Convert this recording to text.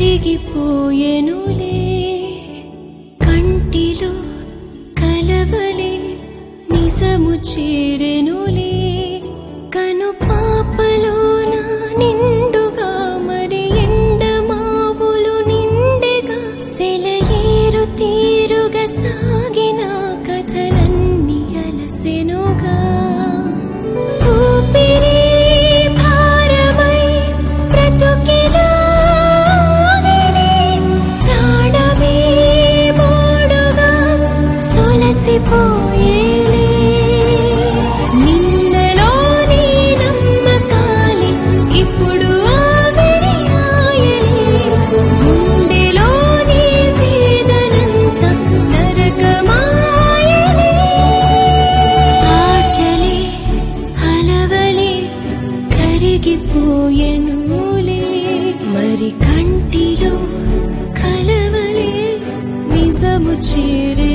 కరిగిపోయెనులే కంటిలో కలవలే నిజము చేరెనులే కను పాపలోన నిండుగా మరి ఎండమావులు నిండెగా సెలయేరు తీరుగా సాగిన కథలన్నీ అలసెనుగా ఊపిరి భారమై బ్రతుకిలాగెనే ప్రాణమే మోడుగా సొలసిపోయేలే నిన్నలోని నమ్మకాలి ఇప్పుడు ఆవిరియాయలే గుండెలోని వేదనంత నరకమాయలే ఆశలే అలవలే కరిగిపోయెనులే మరి కంటిలో కలవలే నిజము చేరే